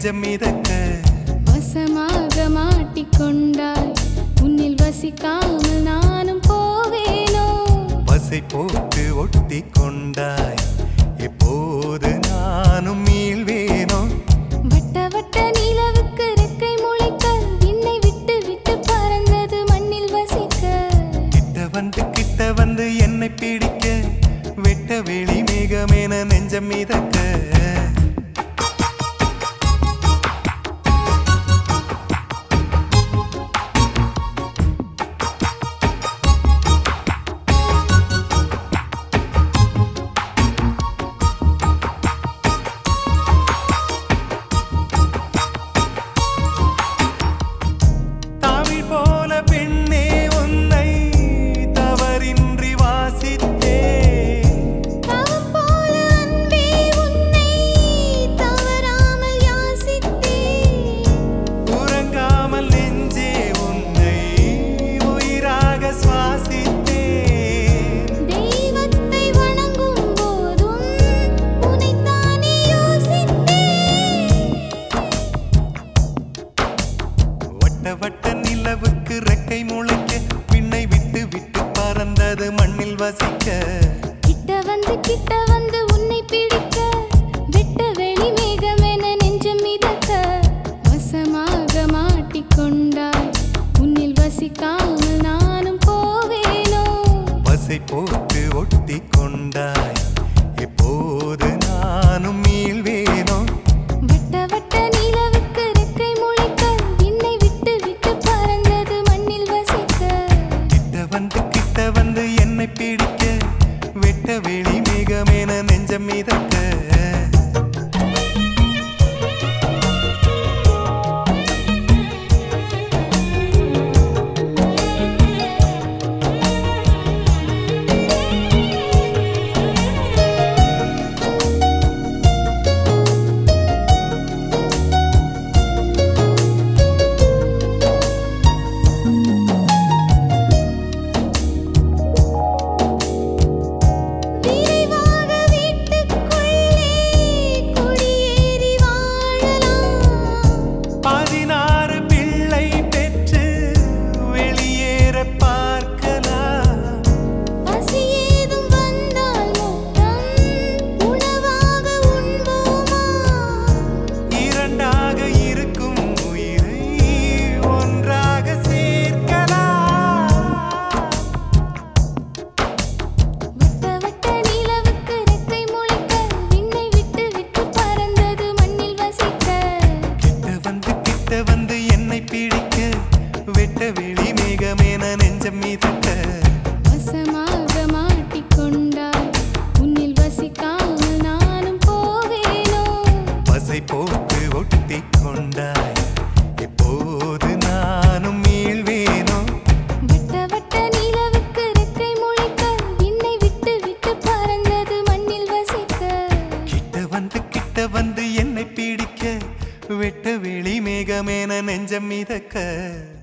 நெஞ்சம் மிதக்க வசமாக மாட்டிக்கொண்டாய் உன்னில் வசிக்காமல் நானும் போவேனோ பசை போட்டு ஒட்டி கொண்டாய் எப்போது நானும் மீள்வேனோ வட்ட வட்ட நிலவுக்கு ரெக்கை முளைக்க விண்ணை விட்டு விட்டு பறந்தது மண்ணில் வசிக்க கிட்ட வந்து கிட்ட வந்து என்னை பிடிக்க வெட்ட வெளி மேகமென நெஞ்சம் மிதக்க தாவி போல பெண்ணே உன்னை தவறின்றி வாசித்தேன் தவம் போல அன்பே உன்னை தவறாமல் யாசித்தேன் உறங்காமல் நெஞ்சே உன்னை உயிராக சுவாசித்தேன் தெய்வத்தை வணங்கும் போதும் உனைத்தானே யோசித்தேன் வட்ட வட்ட நிலவுக்கு ரெக்கை முளைக்க விண்ணை விட்டு விட்டு பறந்தது மண்ணில் வசிக்க கிட்ட வந்து கிட்ட வந்து உன்னை பிடிக்க வெட்ட வெளி மேகமென நெஞ்சம் மிதக்க வசமாக மாட்டிக்கொண்டாய் உன்னில் வசிக்காமல் நானும் போவேனோ பசை போட்டு ஒட்டி கொண்டாய் எப்போது நானும் மீள்வேனோ வட்ட வட்ட நிலவுக்கு ரெக்கை முளைக்க விண்ணை விட்டு விட்டு பறந்தது மண்ணில் வசிக்க கிட்ட வந்து கிட்ட வந்து என்னை பிடிக்க வெட்ட வெளி மேகமென நெஞ்சம் மிதக்க விரைவாக வீட்டுக்குள்ளே குடியேறி வாழலாம் பதினாறு பிள்ளை பெற்று வெளியேற பார்க்கலாம் பசி ஏதும் வந்தால் மொத்தம் உணவாக உண்போமா இரண்டாக இருக்கும் உயிரை ஒன்றாக சேர்க்கலாம் வட்ட வட்ட நிலவுக்கு ரெக்கை முளைக்க விண்ணை விட்டு விட்டு பறந்தது மண்ணில் வசிக்க கிட்ட வந்து கிட்ட வந்து என்னை பிடிக்க வெட்ட வெளி மேகமேன நெஞ்சம் மிதக்க வசமாக மாட்டிக்கொண்டாய் உன்னில் வசிக்காமல் நானும் போவேனோ பசை போட்டு ஒட்டி கொண்டாய் எப்போது நானும் மீள்வேனோ வட்ட வட்ட நிலவுக்கு ரெக்கை முளைக்க விண்ணை விட்டு விட்டு பறந்தது மண்ணில் வசிக்க கிட்ட வந்து கிட்ட வந்து என்னை பிடிக்க வெட்ட வெளி மேகமேன நெஞ்சம் மிதக்க